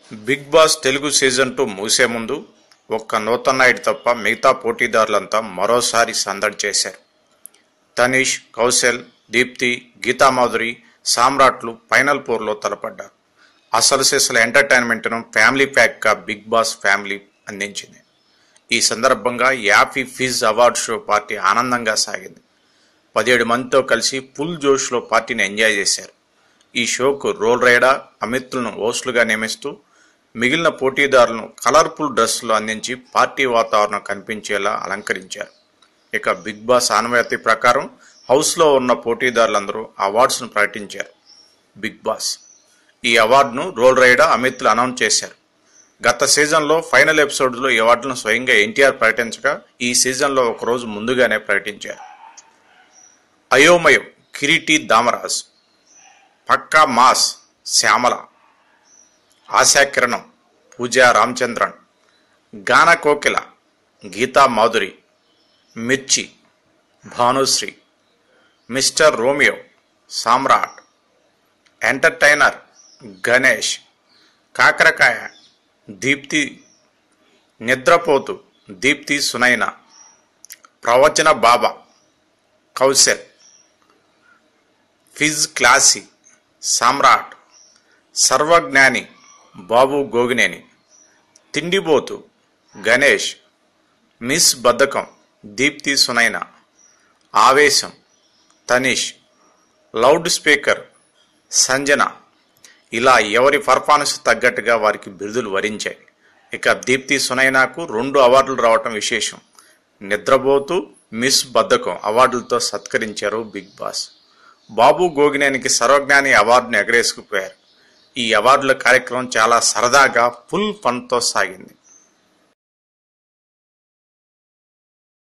big Boss Telugu season two ముగిసే ముందు ఒక్క నూతన్ నాయుడు తప్ప మిగతా పోటీదారులంతా మరోసారి సందడి చేశారు తనీష్ కౌశల్ దీప్తి గీతామాధురి సామ్రాట్లు ఫైనల్ పోర్లో తలపడ్డారు అసలు సిసలు ఎంటర్టైన్మెంట్ను ఫ్యామిలీ ప్యాక్గా బిగ్ బాస్ ఫ్యామిలీ అందించింది ఈ సందర్భంగా Appy Fizz award show party ఆనందంగా సాగింది పదిహేడు మందితో కలిసి ఫుల్ జోష్లో పార్టీని ఎంజాయ్ చేశారు ఈ షోకు రోల్ రైడర్ అమిత్లను హోస్టులుగా నియమిస్తూ మిగిలిన పోటీదారులను కలర్ఫుల్ డ్రెస్సులు అందించి పార్టీ వాతావరణం కనిపించేలా అలంకరించారు ఇక బిగ్ బాస్ ఆనవాయితీ ప్రకారం హౌస్లో ఉన్న పోటీదారులందరూ అవార్డ్స్ను ప్రకటించారు బిగ్ బాస్ ఈ అవార్డును రోల్ రైడర్ అమిత్లు అనౌన్స్ చేశారు గత సీజన్లో ఫైనల్ ఎపిసోడ్లో ఈ అవార్డును స్వయంగా ఎన్టీఆర్ ప్రకటించగా ఈ సీజన్లో ఒకరోజు ముందుగానే ప్రకటించారు అయోమయం కిరీటి దామరాజ్ పక్కా మాస్ శ్యామల ఆశాకిరణం పూజా రామచంద్రన్ గాన కోకిల గీతా మాధురి మిర్చి Bhanusree mister Romeo Samrat entertainer Ganesh కాకరకాయ దీప్తి నిద్రపోతు దీప్తి సునైన ప్రవచన బాబా కౌశల్ ఫిజ్ క్లాసీ సామ్రాట్ సర్వజ్ఞాని బాబు గోగినేని తిండిబోతు గణేష్ మిస్ బద్ధకం దీప్తి సునైన ఆవేశం తనీష్ లౌడ్ స్పీకర్ సంజన ఇలా ఎవరి పర్ఫార్మెన్స్ తగ్గట్టుగా వారికి బిరుదులు వరించాయి ఇక దీప్తి సునైనాకు రెండు అవార్డులు రావటం విశేషం నిద్రపోతూ మిస్ బద్ధకం అవార్డులతో సత్కరించారు బిగ్ బాస్ బాబు గోగినేనికి సర్వజ్ఞాని అవార్డును ఎగరేసుకుపోయారు ఈ అవార్డుల కార్యక్రమం చాలా సరదాగా ఫుల్ ఫన్తో సాగింది